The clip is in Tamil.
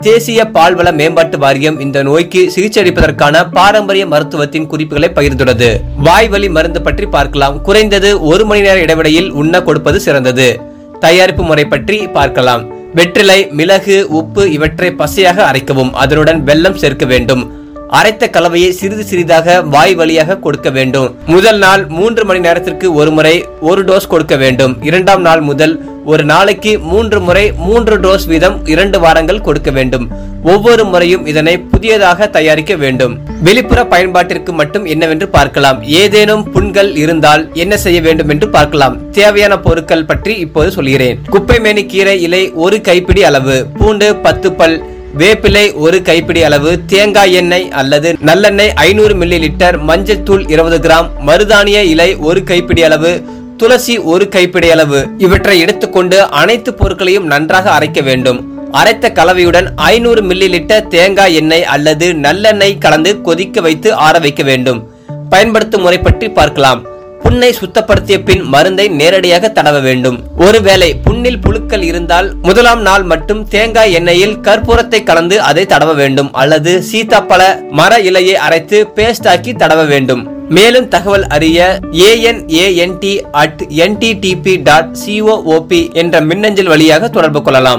தேசிய பால்வள மேம்பாட்டு வாரியம் இந்த நோய்க்கு சிகிச்சை அளிப்பதற்கான பாரம்பரிய மருத்துவத்தின் குறிப்புகளை பகிர்ந்துள்ளது வாய்வழி மருந்து பற்றி பார்க்கலாம் குறைந்தது ஒரு மணி நேர இடைவெளியில் உண்ண கொடுப்பது சிறந்தது தயாரிப்பு முறை பற்றி பார்க்கலாம் வெற்றிலை மிளகு உப்பு இவற்றை பசையாக அரைக்கவும் அதனுடன் வெல்லம் சேர்க்க வேண்டும் அரைத்த கலவையை சிறிது சிறிதாக வாய் வழியாக கொடுக்க வேண்டும் முதல் நாள் மூன்று மணி நேரத்திற்கு ஒரு முறை ஒரு டோஸ் கொடுக்க வேண்டும் இரண்டாம் நாள் முதல் ஒரு நாளைக்கு மூன்று முறை மூன்று டோஸ் வீதம் இரண்டு வாரங்கள் கொடுக்க வேண்டும் ஒவ்வொரு முறையும் இதனை புதியதாக தயாரிக்க வேண்டும் வெளிப்புற பயன்பாட்டிற்கு மட்டும் என்னவென்று பார்க்கலாம் ஏதேனும் புண்கள் இருந்தால் என்ன செய்ய வேண்டும் என்று பார்க்கலாம் தேவையான பொருட்கள் பற்றி இப்போது சொல்கிறேன் குப்பைமேனி கீரை இலை ஒரு கைப்பிடி அளவு பூண்டு பத்து பல் வேப்பிலை ஒரு கைப்பிடி அளவு தேங்காய் எண்ணெய் அல்லது நல்லெண்ணெய் ஐநூறு மில்லி லிட்டர் மஞ்சள் தூள் இருபது கிராம் மருதானிய இலை ஒரு கைப்பிடி அளவு துளசி ஒரு கைப்பிடி அளவு இவற்றை எடுத்துக்கொண்டு அனைத்து பொருட்களையும் நன்றாக அரைக்க வேண்டும் அரைத்த கலவையுடன் ஐநூறு மில்லி லிட்டர் தேங்காய் எண்ணெய் அல்லது நல்லெண்ணெய் கலந்து கொதிக்க வைத்து ஆற வைக்க வேண்டும் பயன்படுத்தும் முறை பற்றி பார்க்கலாம் புண்ணை சுத்தப்படுத்திய பின் மருந்தை நேரடியாக தடவ வேண்டும் ஒருவேளை புண்ணில் புழுக்கள் இருந்தால் முதலாம் நாள் மட்டும் தேங்காய் எண்ணெயில் கற்பூரத்தை கலந்து அதை தடவ வேண்டும் அல்லது சீத்தாப்பழ மர இலையை அரைத்து பேஸ்ட் ஆக்கி தடவ வேண்டும் மேலும் தகவல் அறிய A N A N D at NDDB dot C O O P என்ற மின்னஞ்சல் வழியாக தொடர்பு கொள்ளலாம்